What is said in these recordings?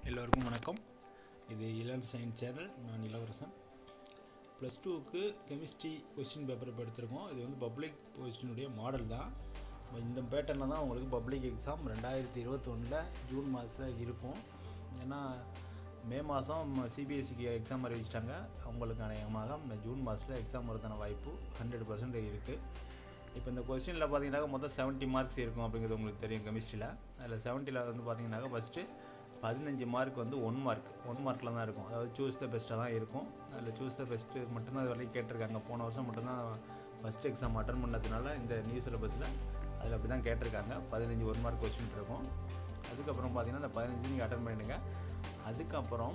எல்லோருக்கும் வணக்கம் இது இளன் சயின்ஸ் சேனல் நான் இளவரசன் ப்ளஸ் டூக்கு கெமிஸ்ட்ரி கொஸ்டின் பேப்பர் இப்போ எடுத்திருக்கோம் இது வந்து பப்ளிக் கொஸ்டினுடைய மாடல் தான் இந்த பேட்டர்னில் தான் உங்களுக்கு பப்ளிக் எக்ஸாம் ரெண்டாயிரத்தி இருபத்தொன்னில் ஜூன் மாதத்தில் இருக்கும் ஏன்னா மே மாதம் சிபிஎஸ்சிக்கு எக்ஸாம் அறிவிச்சிட்டாங்க அவங்களுக்கு அநேகமாக இந்த ஜூன் மாதத்தில் எக்ஸாம் வரதான வாய்ப்பு ஹண்ட்ரட் பர்சன்ட் இருக்குது இப்போ இந்த கொஸ்டினில் பார்த்தீங்கன்னாக்கா மொத்தம் செவன்ட்டி மார்க்ஸ் இருக்கும் அப்படிங்கிறது உங்களுக்கு தெரியும் கெமிஸ்ட்ரியில் அதில் செவன்ட்டியில் வந்து பார்த்தீங்கன்னாக்கா ஃபஸ்ட்டு பதினஞ்சு மார்க் வந்து ஒன் மார்க் ஒன் மார்க்கில் தான் இருக்கும் அதாவது சூஸ் த பெஸ்ட்டாக தான் இருக்கும் அதில் சூஸ் த பெஸ்ட்டு மட்டும்தான் இது வரைக்கும் கேட்டிருக்காங்க போன வருஷம் மட்டும்தான் ஃபஸ்ட் எக்ஸாம் அட்டன் பண்ணதுனால இந்த நியூ சிலபஸில் அதில் அப்படி தான் கேட்டிருக்காங்க பதினஞ்சு ஒன் மார்க் கொஸ்டின் இருக்கும் அதுக்கப்புறம் பார்த்தீங்கன்னா இந்த பதினஞ்சு நீங்கள் அட்டன் பண்ணிடுங்க அதுக்கப்புறம்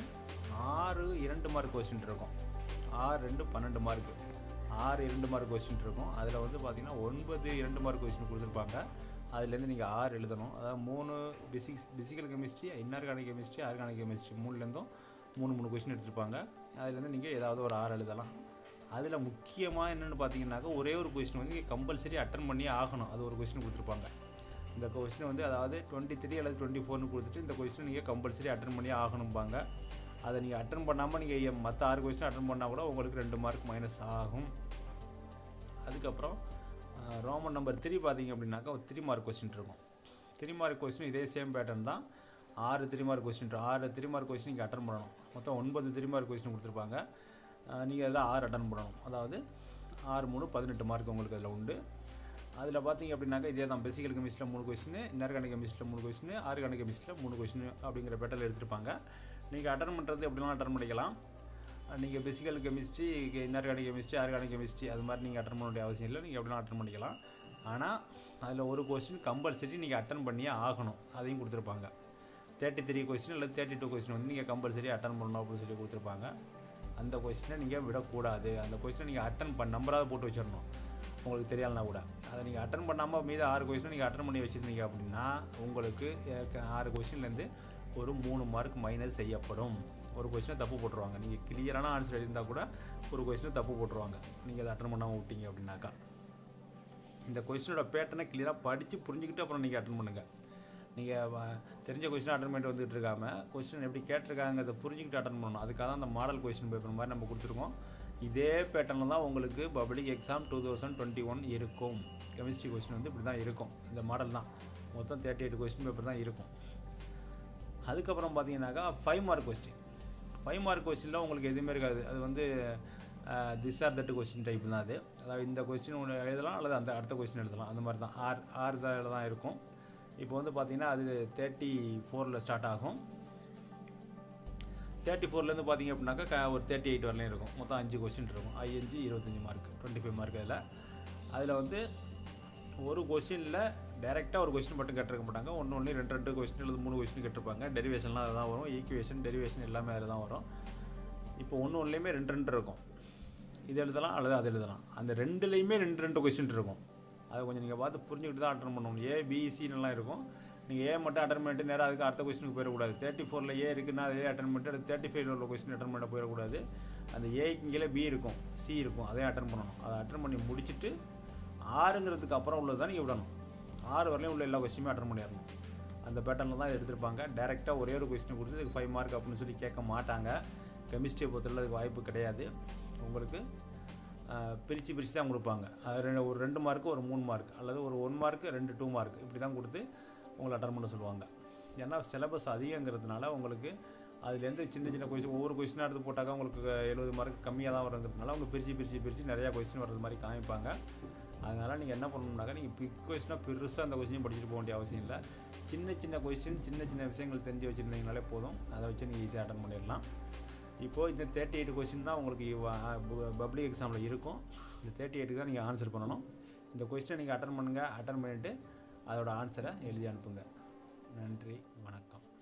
ஆறு இரண்டு மார்க் கொஸ்டின் இருக்கும் ஆறு ரெண்டு பன்னெண்டு மார்க்கு ஆறு இரண்டு மார்க் கொஸ்டின் இருக்கும் அதில் வந்து பார்த்தீங்கன்னா ஒன்பது இரண்டு மார்க் கொஸ்டின் கொடுத்துருப்பாங்க அதுலேருந்து நீங்கள் ஆறு எழுதணும் அதாவது மூணு physics physical chemistry inorganic chemistry organic chemistry மூணுலேருந்தும் மூணு மூணு கொஸ்டின் எடுத்திருப்பாங்க அதுலேருந்து நீங்கள் ஏதாவது ஒரு ஆறு எழுதலாம் அதில் முக்கியமாக என்னென்னு பார்த்தீங்கன்னாக்கா ஒரே ஒரு கொஸ்டின் வந்து நீங்கள் கம்பல்சரி அட்டன் பண்ணி ஆகணும் அது ஒரு கொஸ்டின் கொடுத்துருப்பாங்க இந்த கொஸ்டின் வந்து அதாவது டுவெண்ட்டி த்ரீ அல்லது டுவெண்ட்டி ஃபோர்னு கொடுத்துட்டு இந்த கொஸ்டின் நீங்கள் கம்பல்சரி அட்டன் பண்ணி ஆகணும்பாங்க அதை நீங்கள் அட்டன் பண்ணாமல் நீங்கள் மற்ற ஆறு கொஸ்டின் அட்டன் பண்ணால் கூட உங்களுக்கு ரெண்டு மார்க் மைனஸ் ஆகும் அதுக்கப்புறம் ரோமன் நம்பர் த்ரீ பார்த்தீங்க அப்படின்னாக்கா ஒரு த்ரீ மார்க் கொஸ்டின் இருக்கும் த்ரீ மார்க் கொஸ்டின் இதே சேம் பேட்டர்ன் தான் ஆறு த்ரீ மார்க் கொஸ்டின் ஆறு த்ரீ மார்க் கொஸ்டின் நீங்கள் அட்டன் பண்ணணும் மொத்தம் ஒன்பது த்ரீ மார்க் கொஸ்டின் கொடுத்துருப்பாங்க நீங்கள் அதில் ஆறு அட்டன் பண்ணணும் அதாவது ஆறு மூணு பதினெட்டு மார்க் உங்களுக்கு அதில் உண்டு அதில் பார்த்தீங்க அப்படின்னாக்கா இதே தான் பெசிக்கல் கெமிஸ்ட்ரியில் மூணு கொஸ்டின் இன்ஆர்கானிக் கெமிஸ்ட்ரியில் மூணு கொஸ்டின் ஆர்கானிக் கெமிஸ்ட்ரியில் மூணு கொஸ்டின் அப்படிங்கிற பேட்டரில் எடுத்திருப்பாங்க நீங்கள் அட்டன் பண்ணுறது எப்படிலாம் அட்டன் பண்ணிக்கலாம் நீங்கள் physical chemistry inorganic chemistry organic chemistry அது மாதிரி நீங்கள் அட்டன் பண்ண வேண்டிய அவசியம் இல்லை நீங்கள் எப்படிலாம் அட்டன் பண்ணிக்கலாம் ஆனால் அதில் ஒரு கொஸ்டின் கம்பல்சரி நீங்கள் அட்டன் பண்ணியே ஆகணும் அதையும் கொடுத்துருப்பாங்க தேர்ட்டி த்ரீ கொஸ்டின் இல்லை தேர்ட்டி டூ கொஸ்டின் வந்து நீங்கள் கம்பல்சரி அட்டன் பண்ணணும் அப்படின்னு சொல்லி கொடுத்துருப்பாங்க அந்த கொஸ்டினை நீங்கள் விடக்கூடாது அந்த கொஸ்டினை நீங்கள் அட்டன் பண்ண நம்பராக போட்டு வச்சிடணும் உங்களுக்கு தெரியலனா கூட அதை நீங்கள் அட்டன் பண்ணாமல் மீது ஆறு கொஸ்டினை நீங்கள் அட்டன் பண்ணி வச்சுருந்தீங்க அப்படின்னா உங்களுக்கு ஆறு கொஸ்டின்லேருந்து ஒரு மூணு மார்க் மைனஸ் செய்யப்படும் ஒரு கொஸ்டினை தப்பு போட்டுருவாங்க நீங்கள் கிளியரான ஆன்சர் எழுதியிருந்தால் கூட ஒரு கொஸ்டினை தப்பு போட்டுருவாங்க நீங்கள் அதை அட்டன் பண்ணாமல் விட்டீங்க அப்படின்னாக்கா இந்த கொஸ்டினோட பேட்டர்னை கிளியராக படித்து புரிஞ்சுக்கிட்டு அப்புறம் நீங்கள் அட்டன் பண்ணுங்கள் நீங்கள் தெரிஞ்ச கொஸ்டின் அட்டன் பண்ணிட்டு வந்துட்டு இருக்காமல் கொஸ்டின் எப்படி கேட்டிருக்காங்கிறத புரிஞ்சுக்கிட்டு அட்டன் பண்ணணும் அதுக்காக தான் அந்த மாடல் கொஸ்டின் பேப்பர் மாதிரி நம்ம கொடுத்துருக்கோம் இதே பேட்டர்னில் தான் உங்களுக்கு public exam two thousand twenty one இருக்கும் கெமிஸ்ட்ரி கொஸ்டின் வந்து இப்படி தான் இருக்கும் இந்த மாடல் தான் மொத்தம் தேர்ட்டி எயிட் கொஸ்டின் பேப்பர் தான் இருக்கும் அதுக்கப்புறம் பார்த்தீங்கன்னாக்கா five mark question five mark கொஸ்டினில் உங்களுக்கு எதுவுமே இருக்காது அது வந்து this or that question type தான் அது அதாவது இந்த கொஸ்டின் ஒன்று எழுதலாம் அல்லது அந்த அடுத்த கொஸ்டின் எழுதலாம் அந்த மாதிரி தான் ஆறு ஆறு தான் தான் இருக்கும் இப்போ வந்து பார்த்திங்கன்னா அது தேர்ட்டி ஃபோரில் ஸ்டார்ட் ஆகும் தேர்ட்டி ஃபோர்லேருந்து பார்த்தீங்க அப்படின்னாக்கா ஒரு தேர்ட்டி எயிட் வரலையும் இருக்கும் மொத்தம் அஞ்சு கொஸ்டின் இருக்கும் ஐயஞ்சு இருபத்தஞ்சி மார்க் டுவெண்ட்டி ஃபைவ் மார்க் அதில் அதில் வந்து ஒரு கொஸ்டினில் டேரெக்டாக ஒரு கொஸ்டின் மட்டும் கேட்டிருக்க மாட்டாங்க ஒன்று ஒன்று ரெண்டு ரெண்டு கொஸ்டின் அல்லது மூணு கொஸ்டின் கேட்டிருப்பாங்க டெரிவேஷன்லாம் அதில் தான் வரும் ஈக்குவேஷன் டெரிவேஷன் எல்லாமே அதில் தான் வரும் இப்போ ஒன்று ஒன்றுலேயுமே ரெண்டு ரெண்டு இருக்கும் இது எழுதலாம் அல்லது அது எழுதலாம் அந்த ரெண்டுலேயுமே ரெண்டு ரெண்டு கொஸ்டின் இருக்கும் அதை கொஞ்சம் நீங்கள் பார்த்து புரிஞ்சுக்கிட்டு தான் அட்டன் பண்ணணும் ஏ பிசின்னுலாம் இருக்கும் நீங்கள் ஏ மட்டும் அட்டன் பண்ணிட்டு நேராக அதுக்கு அடுத்த கொஸ்டினுக்கு போயிடக்கூடாது தேர்ட்டி ஃபோரில் ஏ இருக்குன்னா அதே அட்டன் பண்ணிட்டு அடுத்து தேர்ட்டி ஃபைவ்ல உள்ள கொஸ்டின் அட்டன் பண்ண போயிடக்கூடாது அந்த ஏக்கு கீழே பி இருக்கும் சி இருக்கும் அதையும் அட்டன் பண்ணணும் அதை அட்டன் பண்ணி முடிச்சுட்டு ஆறுங்கிறதுக்கு அப்புறம் உள்ளது தான் நீங்கள் விடணும் ஆறு வரலையும் உள்ள எல்லா கொஸ்டினுமே அட்டன் பண்ணிடணும் அந்த பேட்டர்னில் தான் எடுத்திருப்பாங்க டேரெக்டாக ஒரே ஒரு கொஸ்டின் கொடுத்து இதுக்கு ஃபைவ் மார்க் அப்படின்னு சொல்லி கேட்க மாட்டாங்க கெமிஸ்ட்ரியை பொறுத்தவரை அதுக்கு வாய்ப்பு கிடையாது உங்களுக்கு பிரித்து பிரித்து தான் கொடுப்பாங்க அது ரெண்டு ஒரு ரெண்டு மார்க்கு ஒரு மூணு மார்க் அல்லது ஒரு ஒன் மார்க்கு ரெண்டு டூ மார்க் இப்படி தான் கொடுத்து உங்களை அட்டன் பண்ண சொல்லுவாங்க ஏன்னா சிலபஸ் அதிகங்கிறதுனால உங்களுக்கு அதுலேருந்து சின்ன சின்ன கொஸ்டின் ஒவ்வொரு கொஸ்டினாக எடுத்து போட்டாக்கா உங்களுக்கு எழுபது மார்க் கம்மியாக தான் வருங்கிறதுனால அவங்க பிரித்து பிரித்து பிரித்து நிறையா கொஸ்டின் வர்றது மாதிரி காமிப்பாங்க அதனால் நீங்கள் என்ன பண்ணணும்னாக்கா நீங்கள் பிக் கொஸ்டினாக பெருசாக அந்த கொஸ்டின் படிச்சுட்டு போக வேண்டிய அவசியம் இல்லை சின்ன சின்ன கொஸ்டின் சின்ன சின்ன விஷயங்கள் தெரிஞ்சு வச்சுருந்தீங்கனாலே போதும் அதை வச்சு நீங்கள் ஈஸியாக அட்டன் பண்ணிடலாம் இப்போது இந்த தேர்ட்டி எயிட் கொஸ்டின் தான் உங்களுக்கு பப்ளிக் எக்ஸாமில் இருக்கும் இந்த தேர்ட்டி எயிட்டுக்கு தான் நீங்கள் ஆன்சர் பண்ணணும் இந்த கொஸ்டினை நீங்கள் அட்டன் பண்ணுங்கள் அட்டன் பண்ணிவிட்டு அதோட ஆன்சரை எழுதி அனுப்புங்க நன்றி வணக்கம்